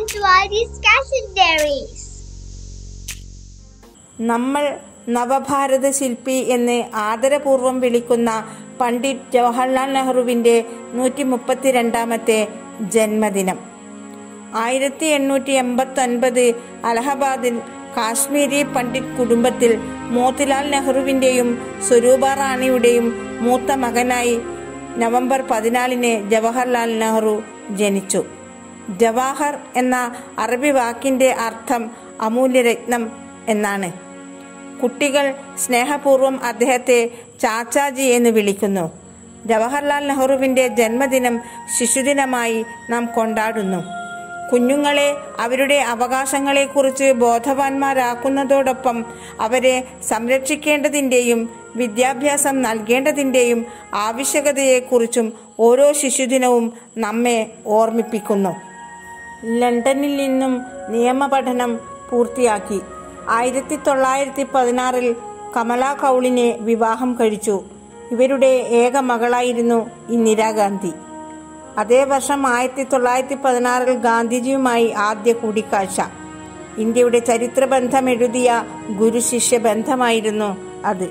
to Iris Cassette Diaries. നമ്മൾ നവഭാരത ശില്പി എന്ന് ആദരപൂർവം വിളിക്കുന്ന പണ്ഡിറ്റ് ജവഹർലാൽ നെഹ്റുവിൻ്റെ നൂറ്റി മുപ്പത്തിരണ്ടാമത്തെ ജന്മദിനം ആയിരത്തി എണ്ണൂറ്റി എൺപത്തി ഒൻപത് അലഹബാദിൽ കാശ്മീരി പണ്ഡിറ്റ് കുടുംബത്തിൽ മോത്തിലാൽ നെഹ്റുവിൻ്റെയും സ്വരൂപ റാണിയുടെയും മൂത്ത മകനായി നവംബർ പതിനാലിന് ജവഹർലാൽ നെഹ്റു ജനിച്ചു ജവാഹർ എന്ന അറബി വാക്കിന്റെ അർത്ഥം അമൂല്യരത്നം എന്നാണ് കുട്ടികൾ സ്നേഹപൂർവ്വം അദ്ദേഹത്തെ ചാച്ചാജി എന്ന് വിളിക്കുന്നു ജവഹർലാൽ നെഹ്റുവിന്റെ ജന്മദിനം ശിശുദിനമായി നാം കൊണ്ടാടുന്നു കുഞ്ഞുങ്ങളെ അവരുടെ അവകാശങ്ങളെക്കുറിച്ച് ബോധവാന്മാരാക്കുന്നതോടൊപ്പം അവരെ സംരക്ഷിക്കേണ്ടതിൻ്റെയും വിദ്യാഭ്യാസം നൽകേണ്ടതിൻ്റെയും ആവശ്യകതയെക്കുറിച്ചും ഓരോ ശിശുദിനവും നമ്മെ ഓർമ്മിപ്പിക്കുന്നു ലണ്ടനിൽ നിന്നും നിയമപഠനം പൂർത്തിയാക്കി ആയിരത്തി തൊള്ളായിരത്തി പതിനാറിൽ കമല കൗളിനെ വിവാഹം കഴിച്ചു ഇവരുടെ ഏക മകളായിരുന്നു ഇന്ദിരാഗാന്ധി അതേ വർഷം ആയിരത്തി തൊള്ളായിരത്തി പതിനാറിൽ ഗാന്ധിജിയുമായി ആദ്യ കൂടിക്കാഴ്ച ഇന്ത്യയുടെ ചരിത്രബന്ധം എഴുതിയ ഗുരുശിഷ്യ ബന്ധമായിരുന്നു അത്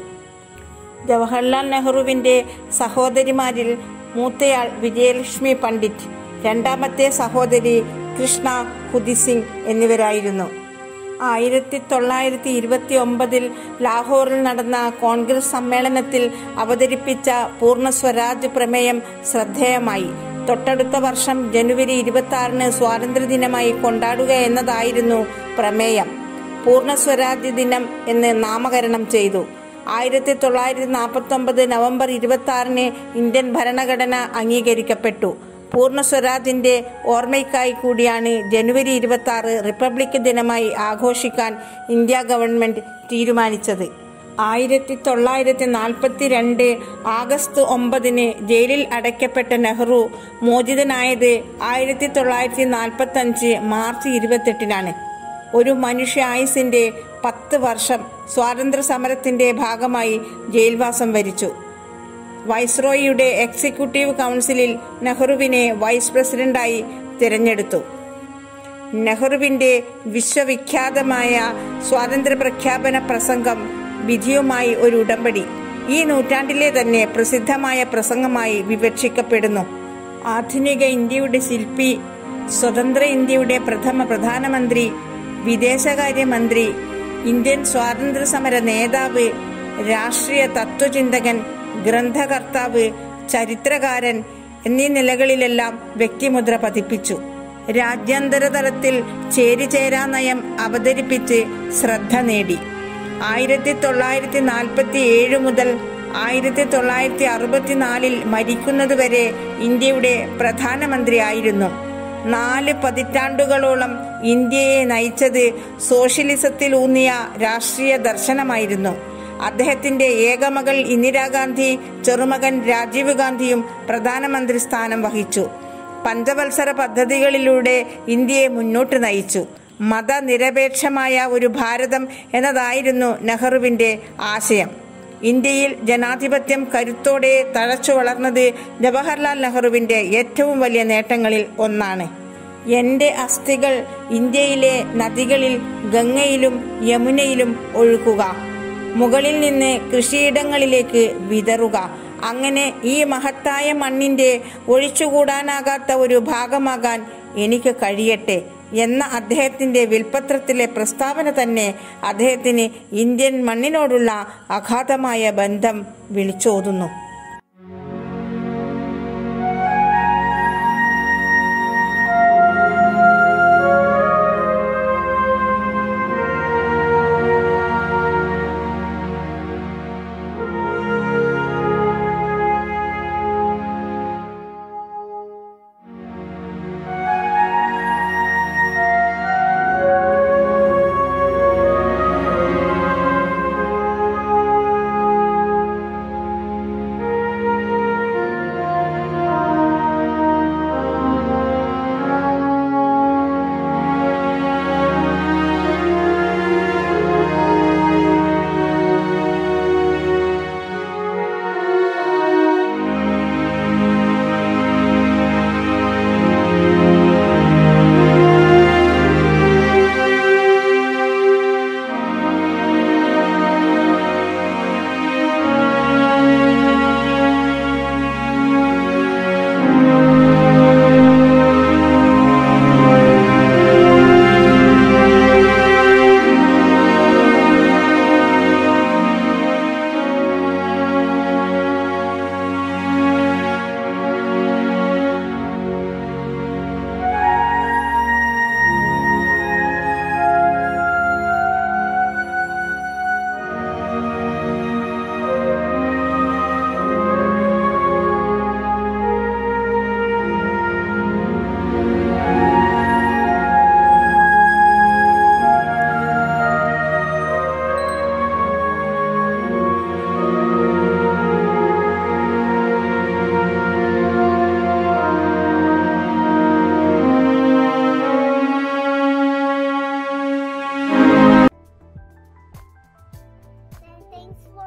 ജവഹർലാൽ നെഹ്റുവിന്റെ സഹോദരിമാരിൽ മൂത്തയാൾ വിജയലക്ഷ്മി പണ്ഡിറ്റ് രണ്ടാമത്തെ സഹോദരി കൃഷ്ണ ഹുദിസിംഗ് എന്നിവരായിരുന്നു ആയിരത്തി തൊള്ളായിരത്തി ഇരുപത്തി ഒമ്പതിൽ ലാഹോറിൽ നടന്ന കോൺഗ്രസ് സമ്മേളനത്തിൽ അവതരിപ്പിച്ച പൂർണ്ണ സ്വരാജ് പ്രമേയം ശ്രദ്ധേയമായി തൊട്ടടുത്ത വർഷം ജനുവരി ഇരുപത്തി ആറിന് സ്വാതന്ത്ര്യദിനമായി കൊണ്ടാടുക എന്നതായിരുന്നു പ്രമേയം പൂർണ്ണ സ്വരാജ് ദിനം എന്ന് നാമകരണം ചെയ്തു ആയിരത്തി തൊള്ളായിരത്തി നാൽപ്പത്തി ഒമ്പത് നവംബർ ഇരുപത്തി ആറിന് ഇന്ത്യൻ ഭരണഘടന അംഗീകരിക്കപ്പെട്ടു പൂർണ്ണ സ്വരാജിന്റെ ഓർമ്മയ്ക്കായി കൂടിയാണ് ജനുവരി ഇരുപത്തി ആറ് റിപ്പബ്ലിക് ദിനമായി ആഘോഷിക്കാൻ ഇന്ത്യ ഗവൺമെന്റ് തീരുമാനിച്ചത് ആയിരത്തി തൊള്ളായിരത്തി നാൽപ്പത്തി രണ്ട് ആഗസ്റ്റ് ഒമ്പതിന് ജയിലിൽ അടയ്ക്കപ്പെട്ട നെഹ്റു മോചിതനായത് ആയിരത്തി തൊള്ളായിരത്തി നാൽപ്പത്തി അഞ്ച് മാർച്ച് ഇരുപത്തെട്ടിനാണ് ഒരു മനുഷ്യ ആയുസിന്റെ പത്ത് വർഷം സ്വാതന്ത്ര്യ സമരത്തിന്റെ ഭാഗമായി ജയിൽവാസം വരിച്ചു വൈസ്രോയിയുടെ എക്സിക്യൂട്ടീവ് കൗൺസിലിൽ നെഹ്റുവിനെ വൈസ് പ്രസിഡന്റായി തിരഞ്ഞെടുത്തു നെഹ്റുവിന്റെ വിശ്വവിഖ്യാതമായ സ്വാതന്ത്ര്യ പ്രഖ്യാപന പ്രസംഗം വിധിയുമായി ഒരു ഉടമ്പടി ഈ നൂറ്റാണ്ടിലെ തന്നെ പ്രസിദ്ധമായ പ്രസംഗമായി വിവക്ഷിക്കപ്പെടുന്നു ആധുനിക ഇന്ത്യയുടെ ശില്പി സ്വതന്ത്ര ഇന്ത്യയുടെ പ്രഥമ പ്രധാനമന്ത്രി വിദേശകാര്യമന്ത്രി ഇന്ത്യൻ സ്വാതന്ത്ര്യ സമര നേതാവ് രാഷ്ട്രീയ തത്വചിന്തകൻ ഗ്രന്ഥകർത്താവ് ചരിത്രകാരൻ എന്നീ നിലകളിലെല്ലാം വ്യക്തിമുദ്ര പതിപ്പിച്ചു രാജ്യാന്തര തലത്തിൽ ചേരിചേരാ നയം അവതരിപ്പിച്ച് ശ്രദ്ധ നേടി ആയിരത്തി തൊള്ളായിരത്തി നാൽപ്പത്തി ഏഴ് മുതൽ ആയിരത്തി തൊള്ളായിരത്തി അറുപത്തിനാലിൽ മരിക്കുന്നതുവരെ ഇന്ത്യയുടെ പ്രധാനമന്ത്രിയായിരുന്നു നാല് പതിറ്റാണ്ടുകളോളം ഇന്ത്യയെ നയിച്ചത് സോഷ്യലിസത്തിൽ ഊന്നിയ രാഷ്ട്രീയ ദർശനമായിരുന്നു അദ്ദേഹത്തിന്റെ ഏകമകൾ ഇന്ദിരാഗാന്ധി ചെറുമകൻ രാജീവ് ഗാന്ധിയും പ്രധാനമന്ത്രി സ്ഥാനം വഹിച്ചു പഞ്ചവത്സര പദ്ധതികളിലൂടെ ഇന്ത്യയെ മുന്നോട്ട് നയിച്ചു മതനിരപേക്ഷമായ ഒരു ഭാരതം എന്നതായിരുന്നു നെഹ്റുവിന്റെ ആശയം ഇന്ത്യയിൽ ജനാധിപത്യം കരുത്തോടെ തഴച്ചു വളർന്നത് ജവഹർലാൽ നെഹ്റുവിന്റെ ഏറ്റവും വലിയ നേട്ടങ്ങളിൽ ഒന്നാണ് എന്റെ അസ്ഥികൾ ഇന്ത്യയിലെ നദികളിൽ ഗംഗയിലും യമുനയിലും ഒഴുകുക മുകളിൽ നിന്ന് കൃഷിയിടങ്ങളിലേക്ക് വിതറുക അങ്ങനെ ഈ മഹത്തായ മണ്ണിന്റെ ഒഴിച്ചുകൂടാനാകാത്ത ഒരു ഭാഗമാകാൻ എനിക്ക് കഴിയട്ടെ എന്ന അദ്ദേഹത്തിന്റെ വിൽപത്രത്തിലെ പ്രസ്താവന തന്നെ അദ്ദേഹത്തിന് ഇന്ത്യൻ മണ്ണിനോടുള്ള അഗാധമായ ബന്ധം വിളിച്ചോതുന്നു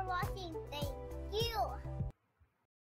watching. Thank you.